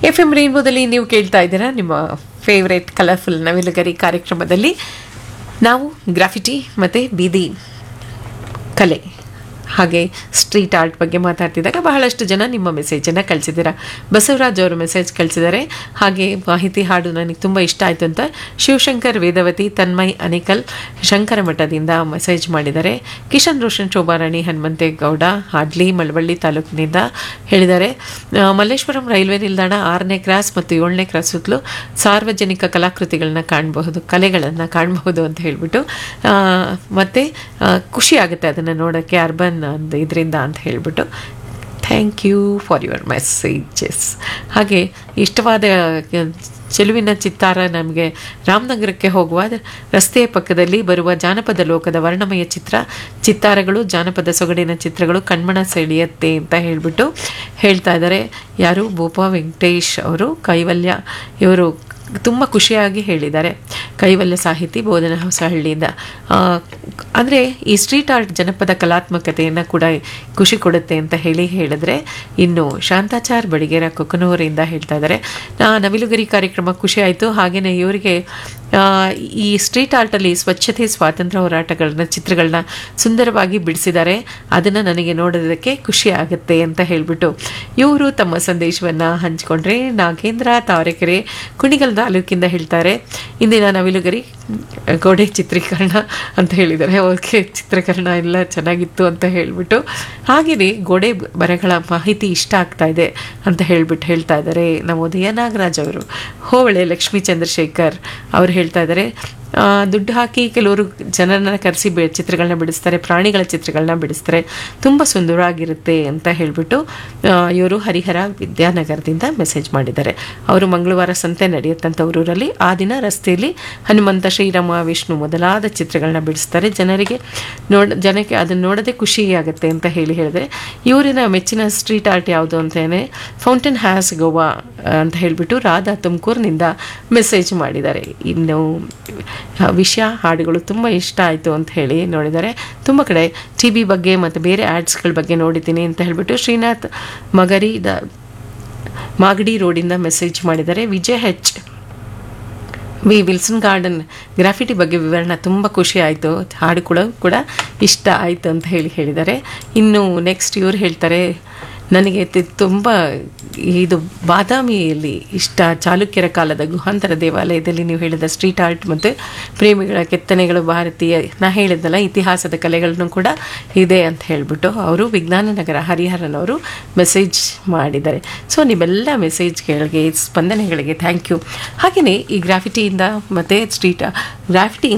F M ರೇನ್ಬೋದಲ್ಲಿ ನೀವು ಕೇಳ್ತಾ ಇದ್ದೀರಾ ನಿಮ್ಮ ಫೇವ್ರೆಟ್ ಕಲರ್ಫುಲ್ ನವಿಲುಗರಿ ಕಾರ್ಯಕ್ರಮದಲ್ಲಿ ನಾವು ಗ್ರಾಫಿಟಿ ಮತ್ತು ಬೀದಿ ಕಲೆ ಹಾಗೆ ಸ್ಟ್ರೀಟ್ ಆರ್ಟ್ ಬಗ್ಗೆ ಮಾತಾಡ್ತಿದ್ದಾಗ ಬಹಳಷ್ಟು ಜನ ನಿಮ್ಮ ಮೆಸೇಜನ್ನು ಕಳಿಸಿದ್ದೀರಾ ಬಸವರಾಜ್ ಅವರು ಮೆಸೇಜ್ ಕಳಿಸಿದ್ದಾರೆ ಹಾಗೆ ಮಾಹಿತಿ ಹಾಡು ನನಗೆ ತುಂಬ ಇಷ್ಟ ಆಯಿತು ಅಂತ ಶಿವಶಂಕರ್ ವೇದವತಿ ತನ್ಮಯ್ ಅನೇಕಲ್ ಶಂಕರ ಮಠದಿಂದ ಮೆಸೇಜ್ ಮಾಡಿದ್ದಾರೆ ಕಿಶನ್ ರೋಷನ್ ಶೋಭಾರಾಣಿ ಹನುಮಂತೇಗೌಡ ಹಾಡ್ಲಿ ಮಳವಳ್ಳಿ ತಾಲೂಕಿನಿಂದ ಹೇಳಿದ್ದಾರೆ ಆ, ಮಲ್ಲೇಶ್ವರಂ ರೈಲ್ವೆ ನಿಲ್ದಾಣ ಆರನೇ ಕ್ರಾಸ್ ಮತ್ತು ಏಳನೇ ಕ್ರಾಸ್ ಸುತ್ತಲೂ ಸಾರ್ವಜನಿಕ ಕಲಾಕೃತಿಗಳನ್ನ ಕಾಣಬಹುದು ಕಲೆಗಳನ್ನು ಕಾಣಬಹುದು ಅಂತ ಹೇಳ್ಬಿಟ್ಟು ಆ, ಮತ್ತೆ ಆ, ಖುಷಿ ಆಗುತ್ತೆ ಅದನ್ನು ನೋಡೋಕ್ಕೆ ಅರ್ಬನ್ ಒಂದು ಇದರಿಂದ ಅಂತ ಹೇಳ್ಬಿಟ್ಟು thank you for your messages ಹಾಗೆ ಇಷ್ಟವಾದ ಚೆಲುವಿನ ಚಿತ್ತಾರ ನಮಗೆ ರಾಮನಗರಕ್ಕೆ ಹೋಗುವ ರಸ್ತೆಯ ಪಕ್ಕದಲ್ಲಿ ಬರುವ ಜಾನಪದ ಲೋಕದ ವರ್ಣಮಯ ಚಿತ್ರ ಚಿತ್ತಾರಗಳು ಜಾನಪದ ಸೊಗಡಿನ ಚಿತ್ರಗಳು ಕಣ್ಮಣ ಸೆಳೆಯುತ್ತೆ ಅಂತ ಹೇಳಿಬಿಟ್ಟು ಹೇಳ್ತಾ ಇದ್ದಾರೆ ಯಾರು ಬೋಪ ವೆಂಕಟೇಶ್ ಅವರು ಕೈವಲ್ಯ ಇವರು ತುಂಬ ಖುಷಿಯಾಗಿ ಹೇಳಿದ್ದಾರೆ ಕೈವಲ್ಯ ಸಾಹಿತಿ ಬೋಧನ ಹೊಸಹಳ್ಳಿಯಿಂದ ಅಂದರೆ ಈ ಸ್ಟ್ರೀಟ್ ಆರ್ಟ್ ಜನಪದ ಕಲಾತ್ಮಕತೆಯನ್ನು ಕೂಡ ಖುಷಿ ಕೊಡುತ್ತೆ ಅಂತ ಹೇಳಿ ಹೇಳಿದ್ರೆ ಇನ್ನು ಶಾಂತಾಚಾರ್ ಬಡಿಗೇರ ಕೊಕ್ಕನೂರಿಂದ ಹೇಳ್ತಾ ಇದ್ದಾರೆ ಆ, ನವಿಲುಗರಿ ಕಾರ್ಯಕ್ರಮ ಖುಷಿ ಆಯಿತು ಹಾಗೆಯೇ ಇವರಿಗೆ ಆ, ಈ ಸ್ಟ್ರೀಟ್ ಆರ್ಟಲ್ಲಿ ಸ್ವಚ್ಛತೆ ಸ್ವಾತಂತ್ರ್ಯ ಹೋರಾಟಗಳನ್ನ ಚಿತ್ರಗಳನ್ನ ಸುಂದರವಾಗಿ ಬಿಡಿಸಿದ್ದಾರೆ ಅದನ್ನು ನನಗೆ ನೋಡೋದಕ್ಕೆ ಖುಷಿ ಆಗುತ್ತೆ ಅಂತ ಹೇಳಿಬಿಟ್ಟು ಇವರು ತಮ್ಮ ಸಂದೇಶವನ್ನು ಹಂಚಿಕೊಂಡ್ರೆ ನಾಗೇಂದ್ರ ತಾವರೆಕೆರೆ ಕುಣಿಗಲ್ ತಾಲೂಕಿಂದ ಹೇಳ್ತಾರೆ ಇಂದಿನ ನವಿಲುಗರಿ ಗೋಡೆ ಚಿತ್ರೀಕರಣ ಅಂತ ಹೇಳಿದ್ದಾರೆ ಓಕೆ ಚಿತ್ರೀಕರಣ ಎಲ್ಲ ಚೆನ್ನಾಗಿತ್ತು ಅಂತ ಹೇಳಿಬಿಟ್ಟು ಹಾಗೆಯೇ ಗೋಡೆ ಬರಗಳ ಮಾಹಿತಿ ಇಷ್ಟ ಆಗ್ತಾ ಇದೆ ಅಂತ ಹೇಳ್ಬಿಟ್ಟು ಹೇಳ್ತಾ ಇದ್ದಾರೆ ನಮ್ಮ ಉದಯ ನಾಗರಾಜ್ ಅವರು ಹೋಬಳೆ ಲಕ್ಷ್ಮೀ ಚಂದ್ರಶೇಖರ್ ಅವರು ಹೇಳ್ತಾ ಇದ್ದಾರೆ ಆ, ದುಡ್ಡು ಹಾಕಿ ಕೆಲವರು ಜನರನ್ನ ಕರೆಸಿ ಬೆ ಚಿತ್ರಗಳನ್ನ ಬಿಡಿಸ್ತಾರೆ ಪ್ರಾಣಿಗಳ ಚಿತ್ರಗಳನ್ನ ಬಿಡಿಸ್ತಾರೆ ತುಂಬ ಸುಂದರವಾಗಿರುತ್ತೆ ಅಂತ ಹೇಳಿಬಿಟ್ಟು ಇವರು ಹರಿಹರ ವಿದ್ಯಾನಗರದಿಂದ ಮೆಸೇಜ್ ಮಾಡಿದ್ದಾರೆ ಅವರು ಮಂಗಳವಾರ ಸಂತೆ ನಡೆಯುತ್ತಂತ ಊರಲ್ಲಿ ಆ ದಿನ ರಸ್ತೆಯಲ್ಲಿ ಹನುಮಂತ ಶ್ರೀರಾಮ ವಿಷ್ಣು ಮೊದಲಾದ ಚಿತ್ರಗಳನ್ನ ಬಿಡಿಸ್ತಾರೆ ಜನರಿಗೆ ನೋಡ್ ಜನಕ್ಕೆ ಅದನ್ನು ನೋಡೋದೇ ಖುಷಿಯಾಗುತ್ತೆ ಅಂತ ಹೇಳಿ ಹೇಳಿದ್ರೆ ಇವರಿನ ಮೆಚ್ಚಿನ ಸ್ಟ್ರೀಟ್ ಆರ್ಟ್ ಯಾವುದು ಅಂತೇನೆ ಫೌಂಟೇನ್ ಹ್ಯಾಸ್ ಗೋವಾ ಅಂತ ಹೇಳಿಬಿಟ್ಟು ರಾಧಾ ತುಮಕೂರಿನಿಂದ ಮೆಸೇಜ್ ಮಾಡಿದ್ದಾರೆ ಇನ್ನು ಆ, ವಿಷಯ ಹಾಡುಗಳು ತುಂಬ ಇಷ್ಟ ಆಯಿತು ಅಂತ ಹೇಳಿ ನೋಡಿದ್ದಾರೆ ತುಂಬ ಕಡೆ ಟಿ ಬಿ ಬಗ್ಗೆ ಮತ್ತು ಬೇರೆ ಆ್ಯಡ್ಸ್ಗಳ ಬಗ್ಗೆ ನೋಡಿದ್ದೀನಿ ಅಂತ ಹೇಳಿಬಿಟ್ಟು ಶ್ರೀನಾಥ್ ಮಗರಿ ದ ಮಾಗಡಿ ರೋಡಿಂದ ಮೆಸೇಜ್ ಮಾಡಿದ್ದಾರೆ Vijay H V Wilson Garden graffiti ಬಗ್ಗೆ ವಿವರಣೆ ತುಂಬ ಖುಷಿ ಆಯಿತು ಹಾಡು ಕೂಡ ಕೂಡ ಇಷ್ಟ ಆಯಿತು ಅಂತ ಹೇಳಿ ಹೇಳಿದ್ದಾರೆ ಇನ್ನು ನೆಕ್ಸ್ಟ್ ಇವ್ರು ಹೇಳ್ತಾರೆ ನನಗೆ ತಿ- ತುಂಬ ಇದು ಬಾದಾಮಿಯಲ್ಲಿ ಇಷ್ಟ ಚಾಲುಕ್ಯರ ಕಾಲದ ಗುಹಾಂತರ ದೇವಾಲಯದಲ್ಲಿ ನೀವು ಹೇಳಿದ ಸ್ಟ್ರೀಟ್ ಆರ್ಟ್ ಮತ್ತು ಪ್ರೇಮಿಗಳ ಕೆತ್ತನೆಗಳು ಭಾರತೀಯ ನಾ ಹೇಳಿದ್ನಲ್ಲ ಇತಿಹಾಸದ ಕಲೆಗಳನ್ನು ಕೂಡ ಇದೆ ಅಂತ ಹೇಳಿಬಿಟ್ಟು ಅವರು ವಿಜ್ಞಾನ ನಗರ ಹರಿಹರನವರು ಮೆಸೇಜ್ ಮಾಡಿದ್ದಾರೆ ಸೊ ನಿಮ್ಮೆಲ್ಲ ಮೆಸೇಜ್ಗಳಿಗೆ ಸ್ಪಂದನೆಗಳಿಗೆ ಥ್ಯಾಂಕ್ ಯು ಹಾಗೆಯೇ ಈ ಗ್ರಾಫಿಟಿಯಿಂದ ಮತ್ತು ಸ್ಟ್ರೀಟ್ ಗ್ರಾಫಿಟಿ